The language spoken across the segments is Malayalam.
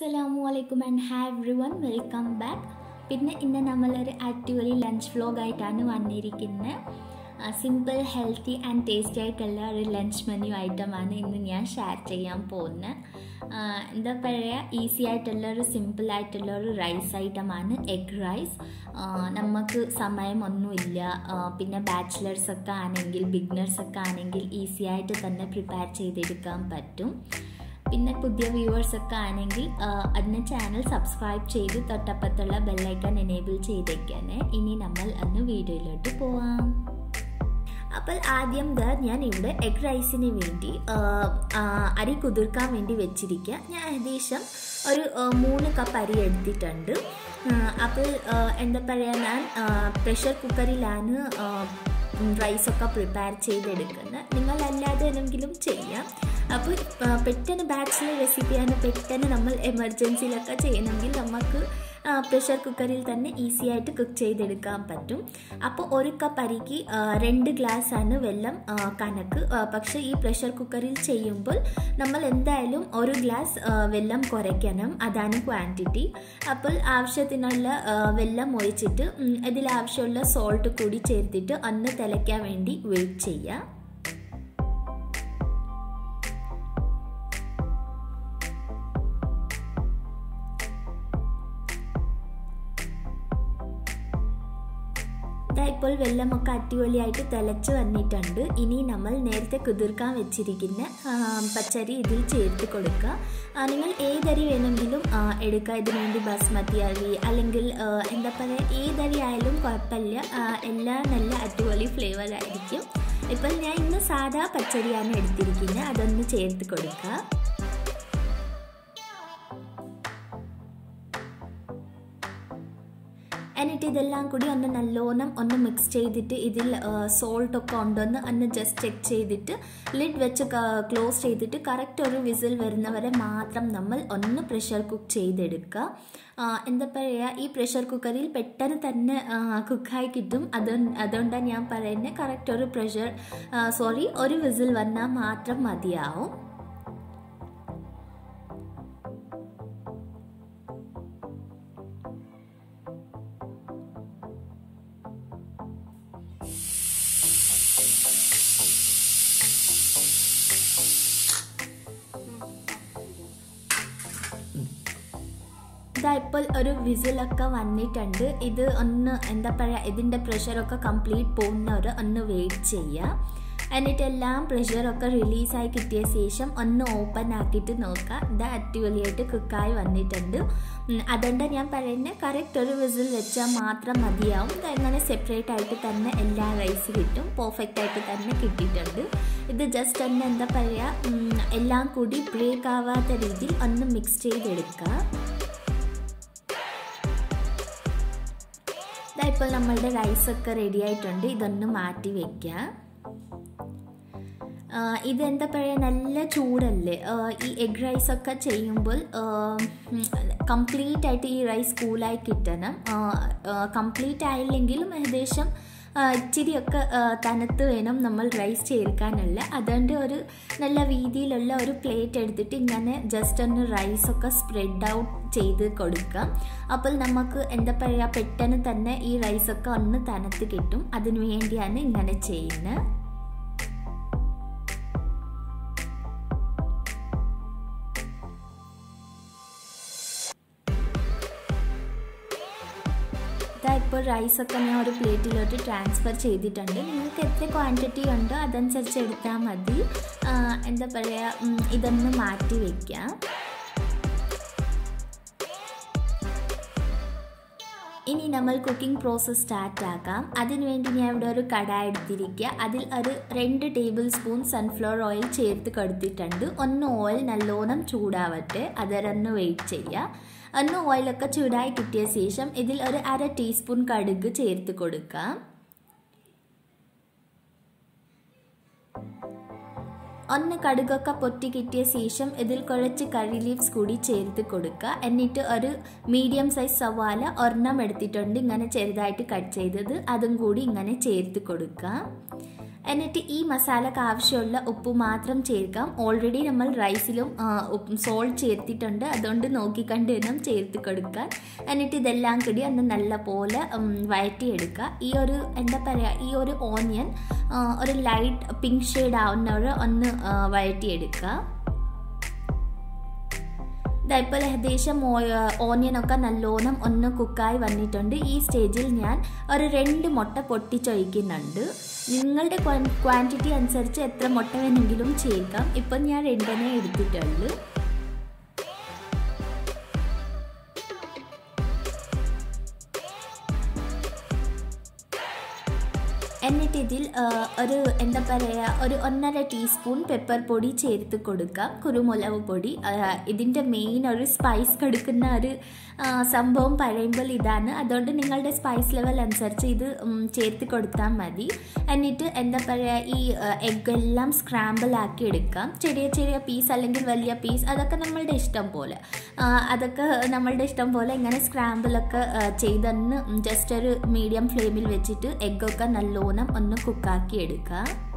അസ്സലാമു അലൈക്കും and have everyone welcome back പിന്നെ ഇന്ന് നമ്മളൊരു അടിപൊളി ലഞ്ച് വ്ലോഗായിട്ടാണ് വന്നിരിക്കുന്നത് സിമ്പിൾ ഹെൽത്തി ആൻഡ് ടേസ്റ്റി ആയിട്ടുള്ള ഒരു ലഞ്ച് മെനു ഐറ്റമാണ് ഇന്ന് ഞാൻ ഷെയർ ചെയ്യാൻ പോകുന്നത് എന്താ പറയുക ഈസി ആയിട്ടുള്ള ഒരു സിമ്പിൾ ആയിട്ടുള്ള ഒരു റൈസ് ഐറ്റമാണ് എഗ് റൈസ് നമുക്ക് സമയമൊന്നുമില്ല പിന്നെ ബാച്ചിലേഴ്സ് ഒക്കെ ആണെങ്കിൽ ബിഗിനേഴ്സ് ഒക്കെ ആണെങ്കിൽ ഈസി ആയിട്ട് തന്നെ പ്രിപ്പയർ ചെയ്തെടുക്കാൻ പറ്റും പിന്നെ പുതിയ വ്യൂവേഴ്സ് ഒക്കെ ആണെങ്കിൽ അതിന് ചാനൽ സബ്സ്ക്രൈബ് ചെയ്ത് തൊട്ടപ്പത്തുള്ള ബെല്ലൈക്കൺ എനേബിൾ ചെയ്തേക്കാനെ ഇനി നമ്മൾ അന്ന് വീഡിയോയിലോട്ട് പോവാം അപ്പോൾ ആദ്യം ദ ഞാൻ ഇവിടെ എഗ് റൈസിന് വേണ്ടി അരി കുതിർക്കാൻ വേണ്ടി വെച്ചിരിക്കുക ഞാൻ ഏകദേശം ഒരു മൂന്ന് കപ്പ് അരി എടുത്തിട്ടുണ്ട് അപ്പോൾ എന്താ പറയുക ഞാൻ പ്രഷർ കുക്കറിലാണ് റൈസൊക്കെ പ്രിപ്പയർ ചെയ്തെടുക്കുന്നത് നിങ്ങൾ അല്ലാതെ എന്തെങ്കിലും ചെയ്യാം അപ്പോൾ പെട്ടെന്ന് ബാച്ചിലർ റെസിപ്പിയാണ് പെട്ടെന്ന് നമ്മൾ എമർജൻസിയിലൊക്കെ ചെയ്യണമെങ്കിൽ നമുക്ക് പ്രഷർ കുക്കറിൽ തന്നെ ഈസി ആയിട്ട് കുക്ക് ചെയ്തെടുക്കാൻ പറ്റും അപ്പോൾ ഒരു കപ്പ് അരിക്ക് രണ്ട് ഗ്ലാസ് ആണ് വെള്ളം കണക്ക് പക്ഷേ ഈ പ്രഷർ കുക്കറിൽ ചെയ്യുമ്പോൾ നമ്മൾ എന്തായാലും ഒരു ഗ്ലാസ് വെള്ളം കുറയ്ക്കണം അതാണ് ക്വാണ്ടിറ്റി അപ്പോൾ ആവശ്യത്തിനുള്ള വെള്ളം ഒഴിച്ചിട്ട് ഇതിൽ ആവശ്യമുള്ള സോൾട്ട് കൂടി ചേർത്തിട്ട് ഒന്ന് തിളയ്ക്കാൻ വേണ്ടി വെയിറ്റ് ചെയ്യാം ഇപ്പോൾ വെള്ളമൊക്കെ അടിപൊളിയായിട്ട് തിളച്ച് വന്നിട്ടുണ്ട് ഇനി നമ്മൾ നേരത്തെ കുതിർക്കാൻ വെച്ചിരിക്കുന്ന പച്ചരി ഇതിൽ ചേർത്ത് കൊടുക്കുക നിങ്ങൾ ഏതരി വേണമെങ്കിലും എടുക്കുക ഇതിനു വേണ്ടി ബസ്മതി അരി അല്ലെങ്കിൽ എന്താ പറയുക ഏതരി ആയാലും കുഴപ്പമില്ല എല്ലാം നല്ല അടിപൊളി ഫ്ലേവർ ആയിരിക്കും ഇപ്പോൾ ഞാൻ ഇന്ന് സാധാ പച്ചരിയാണ് എടുത്തിരിക്കുന്നത് അതൊന്ന് ചേർത്ത് കൊടുക്കുക എന്നിട്ട് ഇതെല്ലാം കൂടി ഒന്ന് നല്ലോണം ഒന്ന് മിക്സ് ചെയ്തിട്ട് ഇതിൽ സോൾട്ടൊക്കെ ഉണ്ടോയെന്ന് ഒന്ന് ജസ്റ്റ് ചെക്ക് ചെയ്തിട്ട് ലിഡ് വെച്ച് ക്ലോസ് ചെയ്തിട്ട് കറക്റ്റ് ഒരു വിസിൽ വരുന്നവരെ മാത്രം നമ്മൾ ഒന്ന് പ്രഷർ കുക്ക് ചെയ്തെടുക്കുക എന്താ പറയുക ഈ പ്രഷർ കുക്കറിൽ പെട്ടെന്ന് തന്നെ കുക്കായി കിട്ടും അത് അതുകൊണ്ടാണ് ഞാൻ പറയുന്നത് കറക്റ്റ് ഒരു പ്രഷർ സോറി ഒരു വിസിൽ വന്നാൽ മാത്രം മതിയാവും ഇതാ ഇപ്പോൾ ഒരു വിസിലൊക്കെ വന്നിട്ടുണ്ട് ഇത് ഒന്ന് എന്താ പറയുക ഇതിൻ്റെ പ്രഷറൊക്കെ കംപ്ലീറ്റ് പോകുന്നവർ ഒന്ന് വെയിറ്റ് ചെയ്യുക എന്നിട്ട് എല്ലാം പ്രഷറൊക്കെ റിലീസായി കിട്ടിയ ശേഷം ഒന്ന് ഓപ്പൺ ആക്കിയിട്ട് നോക്കുക ഇത് അടിപൊളിയായിട്ട് കുക്കായി വന്നിട്ടുണ്ട് അതുകൊണ്ട് ഞാൻ പറയുന്നത് കറക്റ്റ് ഒരു വിസിൽ വെച്ചാൽ മാത്രം മതിയാവും അങ്ങനെ സെപ്പറേറ്റ് ആയിട്ട് തന്നെ എല്ലാ റൈസ് കിട്ടും പെർഫെക്റ്റ് ആയിട്ട് തന്നെ കിട്ടിയിട്ടുണ്ട് ഇത് ജസ്റ്റ് ഒന്ന് എന്താ പറയുക എല്ലാം കൂടി ബ്രേക്ക് ആവാത്ത രീതിയിൽ ഒന്ന് മിക്സ് ചെയ്തെടുക്കുക ഇപ്പോൾ നമ്മളുടെ റൈസൊക്കെ റെഡി ആയിട്ടുണ്ട് ഇതൊന്ന് മാറ്റി വെക്കുക ഇതെന്താ പറയുക നല്ല ചൂടല്ലേ ഈ എഗ് റൈസൊക്കെ ചെയ്യുമ്പോൾ കംപ്ലീറ്റ് ആയിട്ട് ഈ റൈസ് കൂളായി കിട്ടണം കംപ്ലീറ്റ് ആയില്ലെങ്കിലും ഏകദേശം ഇച്ചിരിയൊക്കെ തണുത്ത് വേണം നമ്മൾ റൈസ് ചേർക്കാനുള്ള അതുകൊണ്ട് ഒരു നല്ല വീതിയിലുള്ള ഒരു പ്ലേറ്റ് എടുത്തിട്ട് ഇങ്ങനെ ജസ്റ്റ് ഒന്ന് റൈസൊക്കെ സ്പ്രെഡ് ഔട്ട് ചെയ്ത് കൊടുക്കാം അപ്പോൾ നമുക്ക് എന്താ പറയുക പെട്ടെന്ന് തന്നെ ഈ റൈസൊക്കെ ഒന്ന് തണുത്ത് കിട്ടും അതിനു വേണ്ടിയാണ് ഇങ്ങനെ ചെയ്യുന്നത് ഇതാ ഇപ്പോൾ റൈസൊക്കെ ഞാൻ ഒരു പ്ലേറ്റിലോട്ട് ട്രാൻസ്ഫർ ചെയ്തിട്ടുണ്ട് നിങ്ങൾക്ക് എത്ര ക്വാണ്ടിറ്റി ഉണ്ടോ അതനുസരിച്ച് എടുത്താൽ മതി എന്താ പറയുക ഇതൊന്ന് മാറ്റി വയ്ക്കാം ഇനി നമ്മൾ കുക്കിംഗ് പ്രോസസ്സ് സ്റ്റാർട്ട് ആക്കാം അതിനുവേണ്ടി ഞാൻ ഇവിടെ ഒരു കട എടുത്തിരിക്കുക അതിൽ ഒരു രണ്ട് ടേബിൾ സ്പൂൺ സൺഫ്ലവർ ഓയിൽ ചേർത്ത് കൊടുത്തിട്ടുണ്ട് ഒന്ന് ഓയിൽ നല്ലോണം ചൂടാവട്ടെ അതരൊന്ന് വെയിറ്റ് ചെയ്യുക ഒന്ന് ഓയിലൊക്കെ ചൂടായി കിട്ടിയ ശേഷം ഇതിൽ ഒരു അര ടീസ്പൂൺ കടുക് ചേർത്ത് കൊടുക്കാം ഒന്ന് കടുകൊക്കെ പൊട്ടി കിട്ടിയ ശേഷം ഇതിൽ കുറച്ച് കറി ലീവ്സ് കൂടി ചേർത്ത് കൊടുക്കുക എന്നിട്ട് ഒരു മീഡിയം സൈസ് സവാല ഒരെണ്ണം എടുത്തിട്ടുണ്ട് ഇങ്ങനെ ചെറുതായിട്ട് കട്ട് ചെയ്തത് അതും കൂടി ഇങ്ങനെ ചേർത്ത് കൊടുക്കുക എന്നിട്ട് ഈ മസാലക്ക് ആവശ്യമുള്ള ഉപ്പ് മാത്രം ചേർക്കാം ഓൾറെഡി നമ്മൾ റൈസിലും സോൾട്ട് ചേർത്തിട്ടുണ്ട് അതുകൊണ്ട് നോക്കിക്കണ്ട് വേണം ചേർത്ത് കൊടുക്കാൻ എന്നിട്ട് ഇതെല്ലാം കൂടി ഒന്ന് നല്ല പോലെ വഴറ്റിയെടുക്കുക ഈ ഒരു എന്താ പറയുക ഈ ഒരു ഓനിയൻ ഒരു ലൈറ്റ് പിങ്ക് ഷെയ്ഡ് ആവുന്നവരെ ഒന്ന് വഴറ്റിയെടുക്കുക ഇപ്പോൾ ഏകദേശം ഓനിയനൊക്കെ നല്ലോണം ഒന്ന് കുക്കായി വന്നിട്ടുണ്ട് ഈ സ്റ്റേജിൽ ഞാൻ ഒരു രണ്ട് മുട്ട പൊട്ടിച്ചൊഴിക്കുന്നുണ്ട് നിങ്ങളുടെ ക്വാണ്ടിറ്റി അനുസരിച്ച് എത്ര മുട്ട വേണമെങ്കിലും ചേർക്കാം ഇപ്പം ഞാൻ രണ്ടെണ്ണേ എടുത്തിട്ടുള്ളൂ എന്നിട്ട് ഇതിൽ ഒരു എന്താ പറയുക ഒരു ഒന്നര ടീസ്പൂൺ പെപ്പർ പൊടി ചേർത്ത് കൊടുക്കാം കുരുമുളക് പൊടി ഇതിൻ്റെ മെയിൻ ഒരു സ്പൈസ് കൊടുക്കുന്ന ഒരു സംഭവം പറയുമ്പോൾ ഇതാണ് അതുകൊണ്ട് നിങ്ങളുടെ സ്പൈസ് ലെവൽ അനുസരിച്ച് ഇത് ചേർത്ത് കൊടുത്താൽ മതി എന്നിട്ട് എന്താ പറയുക ഈ എഗ് എല്ലാം സ്ക്രാമ്പിൾ ആക്കി എടുക്കാം ചെറിയ ചെറിയ പീസ് അല്ലെങ്കിൽ വലിയ പീസ് അതൊക്കെ നമ്മളുടെ ഇഷ്ടം പോലെ അതൊക്കെ നമ്മളുടെ ഇഷ്ടം പോലെ ഇങ്ങനെ സ്ക്രാമ്പിളൊക്കെ ചെയ്തൊന്ന് ജസ്റ്റ് ഒരു മീഡിയം ഫ്ലെയിമിൽ വെച്ചിട്ട് എഗ്ഗൊക്കെ നല്ലോണം ഒന്ന് കുക്കാക്കി എടുക്കുക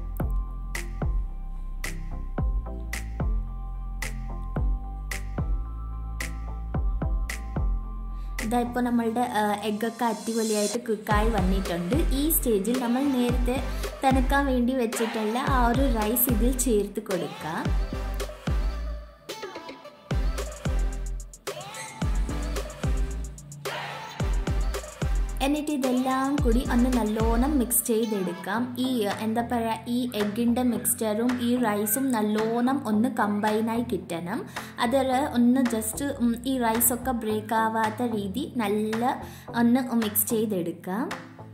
ഇതാ ഇപ്പോൾ നമ്മളുടെ എഗ്ഗൊക്കെ അടിപൊളിയായിട്ട് കുക്കായി വന്നിട്ടുണ്ട് ഈ സ്റ്റേജിൽ നമ്മൾ നേരത്തെ തണുക്കാൻ വേണ്ടി വെച്ചിട്ടുള്ള ആ ഒരു റൈസ് ഇതിൽ ചേർത്ത് കൊടുക്കുക എന്നിട്ട് ഇതെല്ലാം കൂടി ഒന്ന് നല്ലോണം മിക്സ് ചെയ്തെടുക്കാം ഈ എന്താ പറയുക ഈ എഗ്ഗിൻ്റെ മിക്സ്ചറും ഈ റൈസും നല്ലോണം ഒന്ന് കമ്പൈനായി കിട്ടണം അത് ഒന്ന് ജസ്റ്റ് ഈ റൈസൊക്കെ ബ്രേക്ക് ആവാത്ത രീതി നല്ല ഒന്ന് മിക്സ് ചെയ്തെടുക്കാം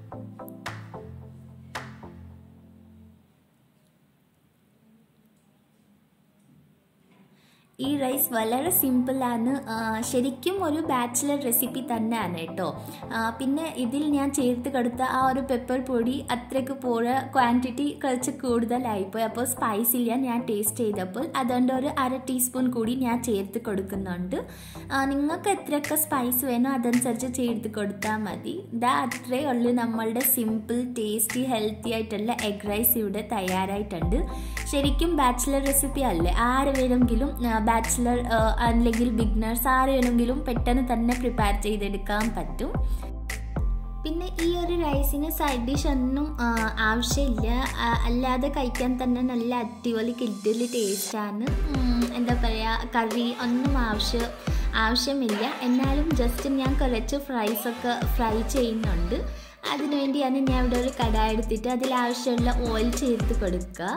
ഈ റൈസ് വളരെ സിമ്പിളാണ് ശരിക്കും ഒരു ബാച്ചിലർ റെസിപ്പി തന്നെയാണ് കേട്ടോ പിന്നെ ഇതിൽ ഞാൻ ചേർത്ത് കൊടുത്ത ആ ഒരു പെപ്പർ പൊടി അത്രയ്ക്ക് പോഴ ക്വാണ്ടിറ്റി കുറച്ച് കൂടുതലായിപ്പോയി അപ്പോൾ സ്പൈസ് ഇല്ല ഞാൻ ടേസ്റ്റ് ചെയ്തപ്പോൾ അതുകൊണ്ട് ഒരു അര ടീസ്പൂൺ കൂടി ഞാൻ ചേർത്ത് കൊടുക്കുന്നുണ്ട് നിങ്ങൾക്ക് എത്രയൊക്കെ സ്പൈസ് വേണോ അതനുസരിച്ച് ചേർത്ത് കൊടുത്താൽ മതി ഇതാ അത്രേ ഉള്ളൂ നമ്മളുടെ സിമ്പിൾ ടേസ്റ്റി ഹെൽത്തി ആയിട്ടുള്ള എഗ് റൈസ് ഇവിടെ തയ്യാറായിട്ടുണ്ട് ശരിക്കും ബാച്ചിലർ റെസിപ്പി അല്ലേ ആര് വേണമെങ്കിലും ബാച്ചിലർ അല്ലെങ്കിൽ ബിഗ്നേഴ്സ് ആര് വേണമെങ്കിലും പെട്ടെന്ന് തന്നെ പ്രിപ്പയർ ചെയ്തെടുക്കാൻ പറ്റും പിന്നെ ഈ ഒരു റൈസിന് സൈഡ് ഡിഷ് ഒന്നും ആവശ്യമില്ല അല്ലാതെ കഴിക്കാൻ തന്നെ നല്ല അടിപൊളി കിഡില് ടേസ്റ്റാണ് എന്താ പറയുക കറി ഒന്നും ആവശ്യം ആവശ്യമില്ല എന്നാലും ജസ്റ്റ് ഞാൻ കുറച്ച് ഫ്രൈസൊക്കെ ഫ്രൈ ചെയ്യുന്നുണ്ട് അതിനുവേണ്ടിയാണ് ഞാൻ ഇവിടെ ഒരു കടായ എടുത്തിട്ട് അതിൽ ആവശ്യമുള്ള ഓയിൽ ചേർത്ത് കൊടുക്കുക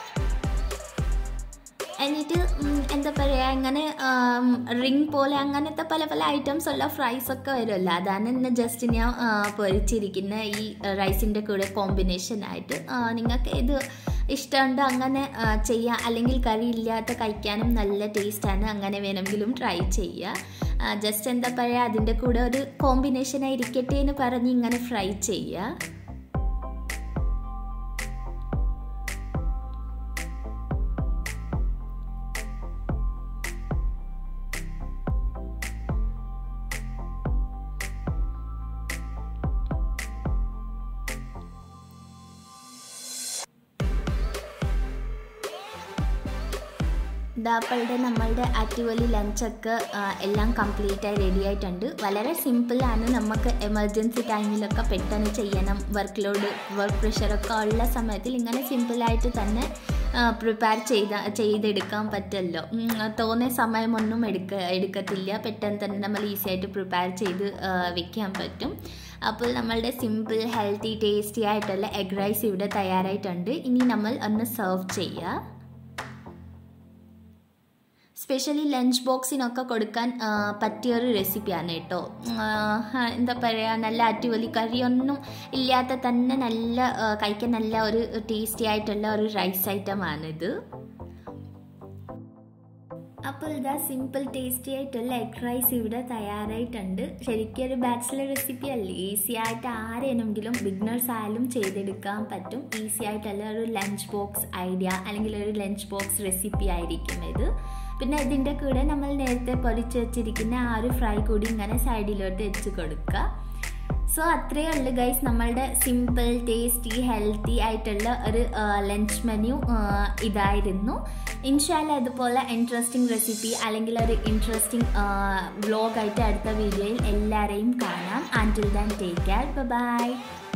എന്നിട്ട് എന്താ പറയുക ഇങ്ങനെ റിങ് പോലെ അങ്ങനത്തെ പല പല ഐറ്റംസ് ഉള്ള ഫ്രൈസ് ഒക്കെ വരുമല്ലോ അതാണ് ഇന്ന് ജസ്റ്റ് ഞാൻ പൊരിച്ചിരിക്കുന്ന ഈ റൈസിൻ്റെ കൂടെ കോമ്പിനേഷൻ ആയിട്ട് നിങ്ങൾക്ക് ഇത് ഇഷ്ടമുണ്ടോ അങ്ങനെ ചെയ്യാം അല്ലെങ്കിൽ കറി ഇല്ലാത്ത കഴിക്കാനും നല്ല ടേസ്റ്റാണ് അങ്ങനെ വേണമെങ്കിലും ട്രൈ ചെയ്യുക ജസ്റ്റ് എന്താ പറയുക അതിൻ്റെ കൂടെ ഒരു കോമ്പിനേഷൻ ആയിരിക്കട്ടെ എന്ന് പറഞ്ഞ് ഇങ്ങനെ ഫ്രൈ ചെയ്യുക ദാപ്പളുടെ നമ്മളുടെ അടിപൊളി ലഞ്ചൊക്കെ എല്ലാം കംപ്ലീറ്റായി റെഡി ആയിട്ടുണ്ട് വളരെ സിമ്പിളാണ് നമുക്ക് എമർജൻസി ടൈമിലൊക്കെ പെട്ടെന്ന് ചെയ്യണം വർക്ക് ലോഡ് വർക്ക് പ്രഷറൊക്കെ ഉള്ള സമയത്തിൽ ഇങ്ങനെ സിമ്പിളായിട്ട് തന്നെ പ്രിപ്പയർ ചെയ്ത ചെയ്തെടുക്കാൻ പറ്റുമല്ലോ തോന്നിയ സമയമൊന്നും എടുക്ക എടുക്കത്തില്ല പെട്ടെന്ന് തന്നെ നമ്മൾ ഈസി ആയിട്ട് പ്രിപ്പയർ ചെയ്ത് വെക്കാൻ പറ്റും അപ്പോൾ നമ്മളുടെ സിമ്പിൾ ഹെൽത്തി ടേസ്റ്റി ആയിട്ടുള്ള എഗ് റൈസ് ഇവിടെ തയ്യാറായിട്ടുണ്ട് ഇനി നമ്മൾ ഒന്ന് സെർവ് ചെയ്യുക സ്പെഷ്യലി ലഞ്ച് ബോക്സിനൊക്കെ കൊടുക്കാൻ പറ്റിയൊരു റെസിപ്പിയാണ് കേട്ടോ എന്താ പറയുക നല്ല അടിപൊളി കറിയൊന്നും ഇല്ലാത്ത തന്നെ നല്ല കഴിക്കാൻ നല്ല ഒരു ടേസ്റ്റി ആയിട്ടുള്ള ഒരു റൈസ് ഐറ്റമാണിത് അപ്പോൾ ഇതാ സിമ്പിൾ ടേസ്റ്റി ആയിട്ടുള്ള എഗ് റൈസ് ഇവിടെ തയ്യാറായിട്ടുണ്ട് ശരിക്കും ഒരു ബാച്ചിലർ റെസിപ്പി അല്ലേ ഈസി ആയിട്ട് ആരെയാണെങ്കിലും ബിഗ്നേഴ്സ് ആയാലും ചെയ്തെടുക്കാൻ പറ്റും ഈസി ആയിട്ടുള്ള ഒരു ലഞ്ച് ബോക്സ് ഐഡിയ അല്ലെങ്കിൽ ഒരു ലഞ്ച് ബോക്സ് റെസിപ്പി ആയിരിക്കും ഇത് പിന്നെ ഇതിൻ്റെ കൂടെ നമ്മൾ നേരത്തെ പൊരിച്ച് വെച്ചിരിക്കുന്ന ആ ഒരു ഫ്രൈ കൂടി ഇങ്ങനെ സൈഡിലോട്ട് വെച്ച് കൊടുക്കുക സോ അത്രയേ ഉള്ളൂ ഗൈസ് നമ്മളുടെ സിമ്പിൾ ടേസ്റ്റി ഹെൽത്തി ആയിട്ടുള്ള ഒരു ലഞ്ച് മെനു ഇതായിരുന്നു ഇൻഷാല്ല അതുപോലെ ഇൻട്രസ്റ്റിംഗ് റെസിപ്പി അല്ലെങ്കിൽ ഒരു ഇൻട്രസ്റ്റിംഗ് വ്ലോഗായിട്ട് അടുത്ത വീഡിയോയിൽ എല്ലാവരെയും കാണാം until then take care by